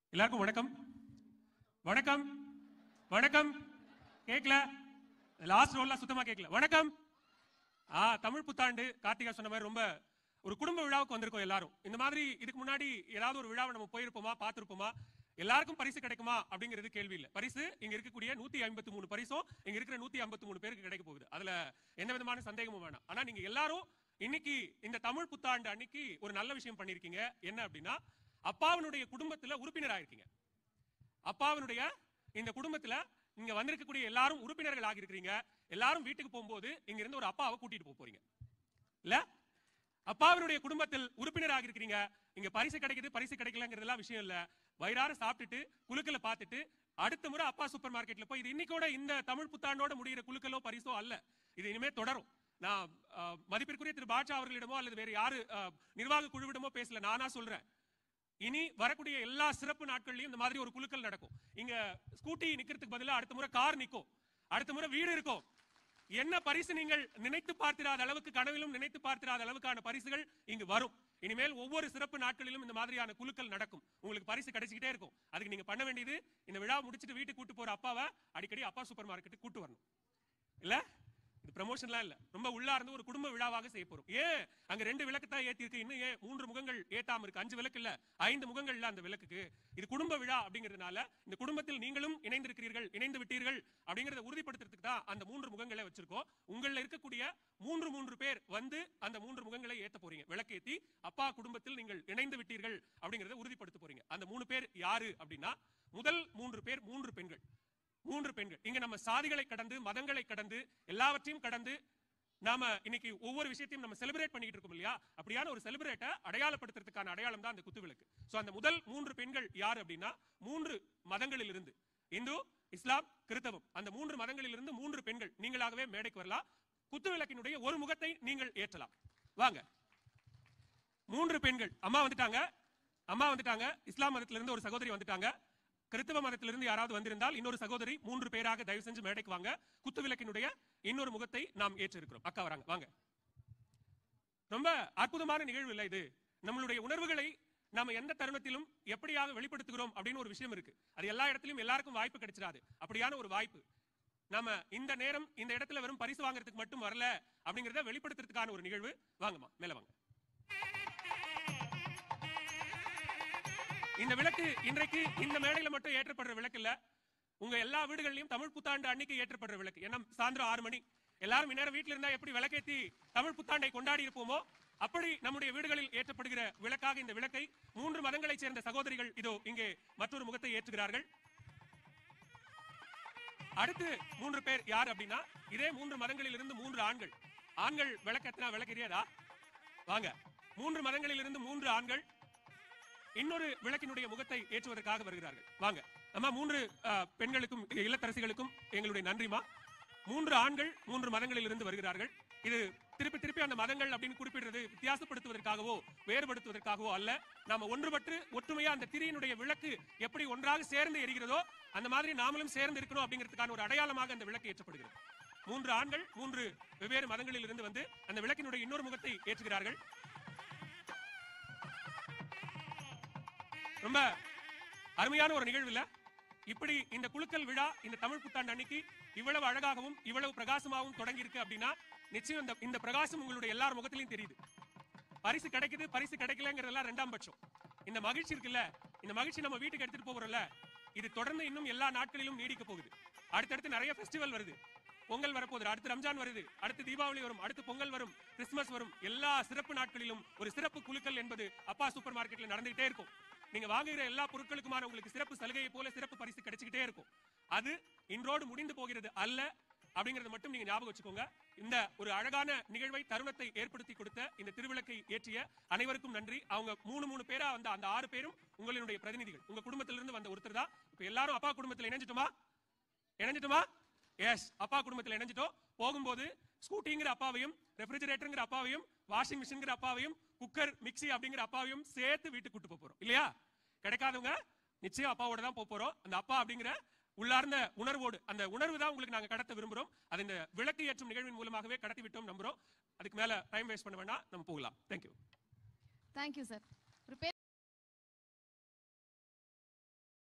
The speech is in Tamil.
எல்லாருக்கும் வணக்கம் வணக்கம் வணக்கம் கேட்கல லாஸ்ட் ரோல்ல சுத்தமா கேட்கல வணக்கம் ஆ தமிழ் புத்தாண்டு கார்த்திகா சொன்ன மாதிரி ரொம்ப ஒரு குடும்ப விழாவுக்கு வந்திருக்கோம் எல்லாரும் இந்த மாதிரி இதுக்கு முன்னாடி ஏதாவது ஒரு விழாவை நம்ம போயிருப்போமா பார்த்திருப்போமா எல்லாருக்கும் பரிசு கிடைக்குமா அப்படிங்கிறது கேள்வி இல்ல பரிசு இங்க இருக்கக்கூடிய நூத்தி ஐம்பத்தி மூணு பரிசும் இங்க இருக்கிற நூத்தி ஐம்பத்தி மூணு பேருக்கு கிடைக்க போகுது அதுல எந்த விதமான சந்தேகமும் வேணாம் ஆனா நீங்க எல்லாரும் இன்னைக்கு இந்த தமிழ் புத்தாண்டு அன்னைக்கு ஒரு நல்ல விஷயம் பண்ணிருக்கீங்க என்ன அப்படின்னா அப்பாவினுடைய குடும்பத்துல உறுப்பினர் ஆயிருக்கீங்க அப்பாவினுடைய இந்த குடும்பத்துல இங்க வந்திருக்கக்கூடிய எல்லாரும் உறுப்பினர்கள் ஆகியிருக்கிறீங்க எல்லாரும் வீட்டுக்கு போகும்போது இங்க இருந்து ஒரு அப்பாவை கூட்டிட்டு போக போறீங்க இல்ல அப்பாவினுடைய குடும்பத்தில் உறுப்பினர் ஆகியிருக்கிறீங்க இங்க பரிசு கிடைக்குது பரிசு கிடைக்கலங்கிறதெல்லாம் விஷயம் இல்ல வயிறார சாப்பிட்டுட்டு குலுக்கல பார்த்துட்டு அடுத்த முறை அப்பா சூப்பர் மார்க்கெட்ல போய் இது இன்னைக்கோட இந்த தமிழ் புத்தாண்டோட முடிகிற குலுக்கலோ பரிசோ அல்ல இது இனிமே தொடரும் நான் அஹ், மதிப்பிற்குரிய திரு பாட்சா அவர்களிடமோ அல்லது வேற யாரு அஹ், நிர்வாக குழுவிடமோ பேசல நானா சொல்றேன் இனி வரக்கூடிய எல்லா சிறப்பு நாட்கள்லயும் இந்த மாதிரி ஒரு குலுக்கல் நடக்கும் இங்க ஸ்கூட்டி நிக்கிறதுக்கு பதிலா அடுத்த முறை கார் நிக்கும் அடுத்த முறை வீடு இருக்கும் என்ன பரிசு நீங்கள் நினைத்து பார்த்திராத அளவுக்கு கனவிலும் நினைத்து பார்த்திராத அளவுக்கான பரிசுகள் இங்கு வரும் இனிமேல் ஒவ்வொரு சிறப்பு நாட்களிலும் இந்த மாதிரியான குலுக்கல் நடக்கும் உங்களுக்கு பரிசு கிடைச்சிக்கிட்டே இருக்கும் அதுக்கு நீங்க பண்ண வேண்டியது இந்த விழா முடிச்சிட்டு வீட்டுக்கு கூட்டு போற அப்பாவை அடிக்கடி அப்பா சூப்பர் மார்க்கெட்டுக்கு கூட்டு வரணும் இல்ல இது ப்ரமோஷன்லாம் இல்ல ரொம்ப உள்ளார்ந்து ஒரு குடும்ப விழாவாக செய்ய போறோம் ஏன் அங்க ரெண்டு விளக்கு தான் ஏத்தி இருக்கு இன்னும் ஏன் மூன்று முகங்கள் ஏத்தாம இருக்கு அஞ்சு விளக்கு இல்ல ஐந்து முகங்கள் இல்ல அந்த விளக்குக்கு இது குடும்ப விழா அப்படிங்கிறதுனால இந்த குடும்பத்தில் நீங்களும் இணைந்திருக்கிறீர்கள் இணைந்து விட்டீர்கள் அப்படிங்கறத உறுதிப்படுத்துறதுக்கு தான் அந்த மூன்று முகங்களை வச்சிருக்கோம் உங்கள இருக்கக்கூடிய மூன்று மூன்று பேர் வந்து அந்த மூன்று முகங்களை ஏத்த போறீங்க விளக்கேத்தி அப்பா குடும்பத்தில் நீங்கள் இணைந்து விட்டீர்கள் அப்படிங்கறத உறுதிப்படுத்த போறீங்க அந்த மூணு பேர் யாரு அப்படின்னா முதல் மூன்று பேர் மூன்று பெண்கள் மூன்று பெண்கள் இங்க நம்ம சாதிகளை கடந்து மதங்களை கடந்து எல்லாவற்றையும் கடந்து நாம இன்னைக்கு ஒவ்வொரு விஷயத்தையும் நம்ம செலிப்ரேட் பண்ணிட்டு இருக்கோம் இல்லையா அப்படியான ஒரு செலிப்ரேட்டை அடையாளப்படுத்துறதுக்கான அடையாளம் தான் அந்த குத்துவிளக்கு சோ அந்த முதல் மூன்று பெண்கள் யார் அப்படின்னா மூன்று மதங்களில் இருந்து இந்து இஸ்லாம் கிறிஸ்தவம் அந்த மூன்று மதங்களில் இருந்து மூன்று பெண்கள் நீங்களாகவே மேடைக்கு வரலாம் குத்துவிளக்கினுடைய ஒரு முகத்தை நீங்கள் ஏற்றலாம் வாங்க மூன்று பெண்கள் அம்மா வந்துட்டாங்க அம்மா வந்துட்டாங்க இஸ்லாம் மதத்துல இருந்து ஒரு சகோதரி வந்துட்டாங்க கிறிஸ்தவ மதத்திலிருந்து யாராவது வந்திருந்தால் இன்னொரு சகோதரி மூன்று பேராக தயவு செஞ்சு மேடைக்கு வாங்க குத்துவிளக்கினுடைய இன்னொரு முகத்தை நாம் ஏற்றிருக்கிறோம் அக்கா வராங்க வாங்க ரொம்ப அற்புதமான நிகழ்வு இல்ல இது நம்மளுடைய உணர்வுகளை நாம எந்த தருணத்திலும் எப்படியாக வெளிப்படுத்துகிறோம் அப்படின்னு ஒரு விஷயம் இருக்கு அது எல்லா இடத்திலும் எல்லாருக்கும் வாய்ப்பு கிடைச்சிடாது அப்படியான ஒரு வாய்ப்பு நாம இந்த நேரம் இந்த இடத்துல வெறும் பரிசு வாங்குறதுக்கு மட்டும் வரல அப்படிங்கறத வெளிப்படுத்துறதுக்கான ஒரு நிகழ்வு வாங்கம்மா மேல வாங்க இந்த விளக்கு இன்றைக்கு இந்த மேடையில மட்டும் ஏற்றப்படுற விளக்கு இல்ல உங்க எல்லா வீடுகளிலும் தமிழ் புத்தாண்டு அன்னைக்கு ஏற்றப்படுற விளக்கு ஏன்னா சாயந்தரம் ஆறு மணி எல்லாரும் இந்நேரம் வீட்டுல இருந்தா எப்படி விளக்கேத்தி தமிழ் புத்தாண்டை கொண்டாடி இருப்போமோ அப்படி நம்முடைய வீடுகளில் ஏற்றப்படுகிற விளக்காக இந்த விளக்கை மூன்று மதங்களைச் சேர்ந்த சகோதரிகள் இதோ இங்கே மற்றொரு முகத்தை ஏற்றுகிறார்கள் அடுத்து மூன்று பேர் யார் அப்படின்னா இதே மூன்று மதங்களில் இருந்து மூன்று ஆண்கள் ஆண்கள் விளக்கத்தினா விளக்கெரியாதா வாங்க மூன்று மதங்களில் இருந்து மூன்று ஆண்கள் இன்னொரு விளக்கினுடைய முகத்தை ஏற்றுவதற்காக வருகிறார்கள் வாங்க அம்மா மூன்று அஹ், பெண்களுக்கும் இல்லத்தரசிகளுக்கும் எங்களுடைய நன்றிமா மூன்று ஆண்கள் மூன்று மதங்களில் இருந்து வருகிறார்கள் இது திருப்பி திருப்பி அந்த மதங்கள் அப்படின்னு குறிப்பிடுறது வித்தியாசப்படுத்துவதற்காகவோ வேறுபடுத்துவதற்காகவோ அல்ல நாம ஒன்றுபட்டு ஒற்றுமையா அந்த திரியினுடைய விளக்கு எப்படி ஒன்றாக சேர்ந்து எரிகிறதோ அந்த மாதிரி நாமளும் சேர்ந்து இருக்கணும் அப்படிங்கிறதுக்கான ஒரு அடையாளமாக அந்த விளக்கு ஏற்றப்படுகிறது மூன்று ஆண்கள் மூன்று வெவ்வேறு மதங்களில் இருந்து வந்து அந்த விளக்கினுடைய இன்னொரு முகத்தை ஏற்றுகிறார்கள் ரொம்ப அருமையான ஒரு நிகழ்வு இல்ல இப்படி இந்த குலுக்கல் விழா இந்த தமிழ் புத்தாண்டு அன்னைக்கு இவ்வளவு அழகாகவும் இவ்வளவு பிரகாசமாகவும் தொடங்கி இருக்கு அப்படின்னா நிச்சயம் இந்த இந்த பிரகாசம் உங்களுடைய எல்லார் முகத்திலையும் தெரியுது பரிசு கிடைக்குது பரிசு கிடைக்கலங்கிறதெல்லாம் ரெண்டாம் பட்சம் இந்த மகிழ்ச்சி இருக்குல்ல இந்த மகிழ்ச்சி நம்ம வீட்டுக்கு எடுத்துட்டு போறோம்ல இது தொடர்ந்து இன்னும் எல்லா நாட்களிலும் நீடிக்க போகுது அடுத்தடுத்து நிறைய ஃபெஸ்டிவல் வருது பொங்கல் வரப்போகுது அடுத்து ரம்ஜான் வருது அடுத்து தீபாவளி வரும் அடுத்து பொங்கல் வரும் கிறிஸ்துமஸ் வரும் எல்லா சிறப்பு நாட்களிலும் ஒரு சிறப்பு குலுக்கல் என்பது அப்பா சூப்பர் மார்க்கெட்ல நடந்துகிட்டே இருக்கும் நீங்க வாங்குகிற எல்லா பொருட்களுக்குமான உங்களுக்கு சிறப்பு சலுகையை போல சிறப்பு பரிசு கிடைச்சுக்கிட்டே இருக்கும் அது இன்றோடு முடிந்து போகிறது அல்ல அப்படிங்கறத மட்டும் நீங்க ஞாபகம் வச்சுக்கோங்க இந்த ஒரு அழகான நிகழ்வை தருணத்தை ஏற்படுத்தி கொடுத்த இந்த திருவிளக்கை ஏற்றிய அனைவருக்கும் நன்றி அவங்க மூணு மூணு பேரா வந்த அந்த ஆறு பேரும் உங்களுடைய பிரதிநிதிகள் உங்க குடும்பத்திலிருந்து வந்த ஒருத்தர் தான் இப்ப எல்லாரும் அப்பா குடும்பத்துல இணைஞ்சிட்டுமா இணைஞ்சிட்டுமா எஸ் அப்பா குடும்பத்துல இணைஞ்சிட்டோம் போகும்போது ஸ்கூட்டிங்கிற அப்பாவையும் ரெஃப்ரிஜரேட்டருங்கிற அப்பாவையும் வாஷிங் மிஷின்ங்கிற அப்பாவையும் குக்கர் மிக்ஸி அப்படிங்கிற அப்பாவையும் சேர்த்து வீட்டுக்கு கூட்டு போப் போறோம் இல்லையா கிடைக்காதவங்க நிச்சயம் அப்பாவோட தான் போப் போறோம் அந்த அப்பா அப்படிங்கிற உள்ளார்ந்த உணர்வோடு அந்த உணர்வு தான் உங்களுக்கு நாங்க கடத்த விரும்புறோம் அது இந்த விளக்கு ஏற்றும் நிகழ்வின் மூலமாகவே கடத்தி விட்டோம் நம்புறோம் அதுக்கு மேல டைம் வேஸ்ட் பண்ண வேண்டாம் நம்ம போகலாம் தேங்க்யூ தேங்க்யூ சார்